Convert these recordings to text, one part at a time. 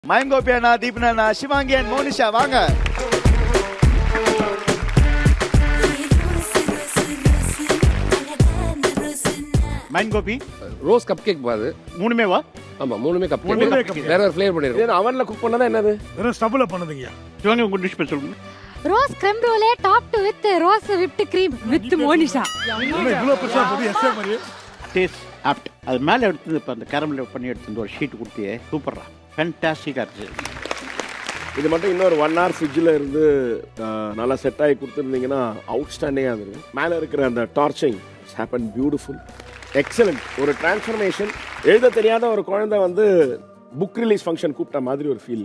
மயங்கோபியானா தீபனா சிவாங்கி அண்ட் மோனிஷா வாங்க mime Gobi rose cupcake பாது மூணுமே வா ஆமா மூணுமே கப் மூணுமே கேக் cupcake. வேற வேற ஃப்ளேவர் பண்ணிருக்கோம் இது அவன்ல குக் பண்ணதா என்னது வெறும் ஸ்டவ்ல பண்ணுதுங்கய்யா சிவாங்கி உங்க டிஷ் பேர் சொல்லுங்க ரோஸ் கிரீம் ரோலே topped with rose whipped cream with Monisha என்ன இவ்வளவு பெருசா போது எஸ்ஏ மாதிரி டேஸ்ட் ஆப்ட் அது மேலே எடுத்து இப்போ அந்த கேரமல் பண்ணி எடுத்து ஒரு ஷீட் கொடுத்தியே சூப்பரா ஃபேன்டாஸ்டிக்காக இருந்துச்சு இது மட்டும் இன்னொரு ஒன் ஹவர் ஃப்ரிட்ஜில் இருந்து ஆஹ், நல்லா செட் ஆகி கொடுத்துருந்தீங்கன்னா அவுட்ஸ்டாண்டிங்காக இருந்திருக்கும் மேலே இருக்கிற அந்த டார்ச்சிங் ஹேப்பன் பியூட்டிஃபுல் எக்ஸலண்ட் ஒரு டிரான்ஸ்ஃபர்மேஷன் எழுத தெரியாத ஒரு குழந்தை வந்து புக் ரிலீஸ் ஃபங்க்ஷன் கூப்பிட்ட மாதிரி ஒரு ஃபீல்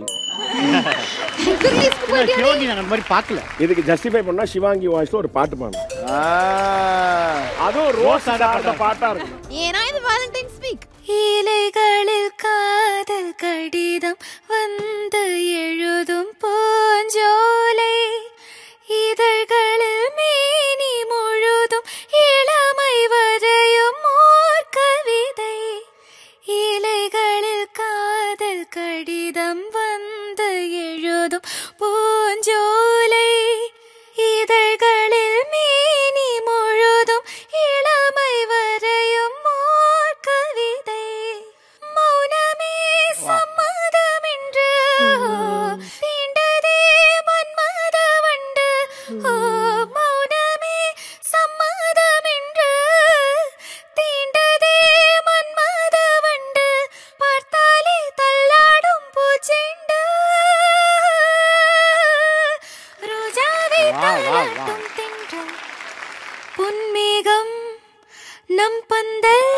சிவாங்கி நாங்கள் அந்த மாதிரி பார்க்கல இதுக்கு ஜஸ்டிஃபை பண்ணா சிவாங்கி வாய்ஸ்ல ஒரு பாட்டு பாடணும் ஆ, அதுவும் ரோஸ் ஆட பாட்டா இருக்கும் ஏன்னா இது வேலண்டைன்ஸ் வீக் இலைகளில் காதல் கடிதம் வந்து எழுதும் பூஞ்சோலை இதழ்களில் மேனி முழுதும் இளமை வரையும் ஓர் கவிதை இலைகளில் காதல் கடிதம் வந்து எழுதும் பூஞ்சோலை இதழ்களில் மேனி முழுதும் இளமை வரையும் ஓர் கவிதை மௌனமே சம்மதம் என்று தீண்டதே மன்மத வண்டு ஓ மௌனமே சம்மதம் என்று தீண்டதே மன்மத வண்டு பார்த்தாலே தள்ளாடும் பூச்செண்டு ரோஜாவை தள்ளாட்டும் தென்றல் புன்மேகம் நம் பந்தல்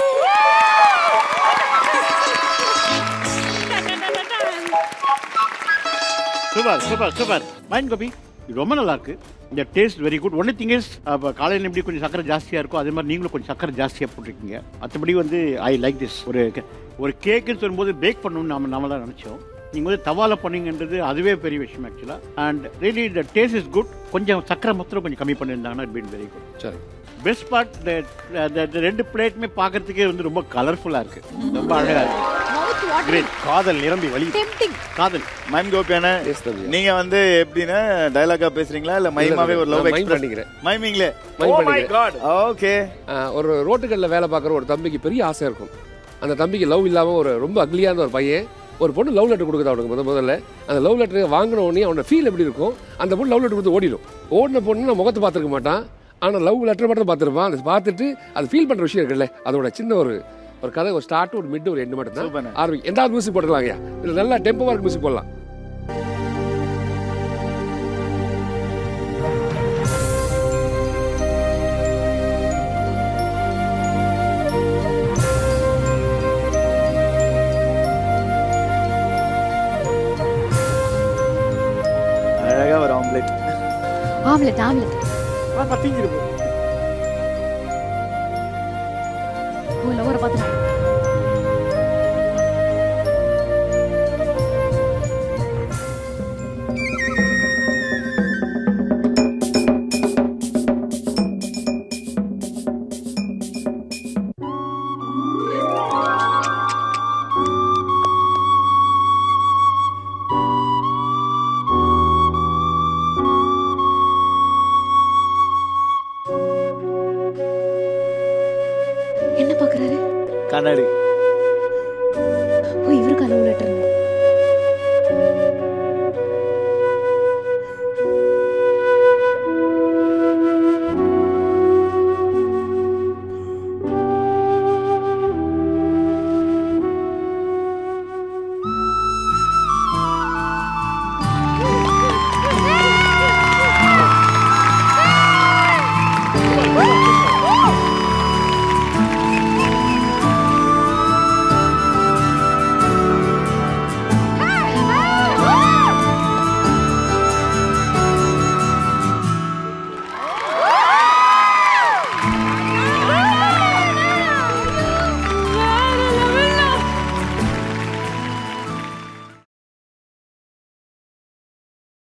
super super super mime Gobi இது ரொம்ப நல்லா இருக்கு இந்த taste very good only thing is காலையில் எப்படி கொஞ்சம் சக்கரை ஜாஸ்தியாக இருக்கும் அதே மாதிரி நீங்களும் கொஞ்சம் சக்கரை ஜாஸ்தியாக போட்டிருக்கீங்க மற்றபடி வந்து ஐ லைக் திஸ் ஒரு ஒரு கேக்குன்னு சொல்லும்போது பேக் பண்ணணும்னு நாம நாம தான் நினச்சோம் நீங்கள் வந்து தவால பண்ணீங்கன்றது அதுவே பெரிய விஷயம் ஆக்சுவலாக and really the taste is good கொஞ்சம் சக்கரை மாத்திரம் கொஞ்சம் கம்மி பண்ணியிருந்தாங்கன்னா இட் பீன் வெரி குட் சரி பெஸ்ட் பார்ட் இந்த ரெண்டு பிளேட்டுமே பார்க்கறதுக்கே வந்து ரொம்ப கலர்ஃபுல்லாக இருக்கு ரொம்ப அழகாக இருக்கு கிரேட் காதல் நிரம்பி வழி டெம்டிங் காதல் மயங்கோபியான Yes, தம்பி. நீங்க வந்து எப்படின்னா டைலாக்கா பேசுறீங்களா இல்ல மைமாவே ஒரு லவ் நான் mime எக்ஸ்பிரஸ் பண்ணிக்கிறேன். மைமிங்லே Mime Oh my பண்ணிக்கிறேன். God. ஓகே ஆஹ், ஒரு ரோட்டுகளில் வேலை பார்க்குற ஒரு தம்பிக்கு பெரிய ஆசை இருக்கும் அந்த தம்பிக்கு லவ் இல்லாமல் ஒரு ரொம்ப அக்லியான ஒரு பையன் ஒரு பொண்ணு லவ் லெட்டர் கொடுக்குது அவனுக்கு முத முதல்ல அந்த லவ் லெட்டர் வாங்கின உடனே அவனோட ஃபீல் எப்படி இருக்கும் அந்த பொண்ணு லவ் லெட்டர் கொடுத்து ஓடிடும் ஓடின பொண்ணு நான் முகத்தை பார்த்துருக்க மாட்டான் ஆனால் லவ் லெட்டர் மட்டும் பார்த்துருப்பான் அதை பார்த்துட்டு அது ஃபீல் பண்ணுற விஷயம் இருக்குல்ல அதோட சின்ன ஒரு ஒரு கதை ஒரு ஸ்டார்ட் ஒரு மிட் ஒரு எண்டு மட்டும் Super. தான் ஆரம்பி எந்தாவது மியூசிக் போட்டுடலாங்கய்யா இல்லை நல்லா டெம்போவாக இருக்கு மியூசிக் போடலாம் அழகா ஒரு ஆம்லெட் ஆம்லெட் ஆம்லெட் பத்திங்கிரு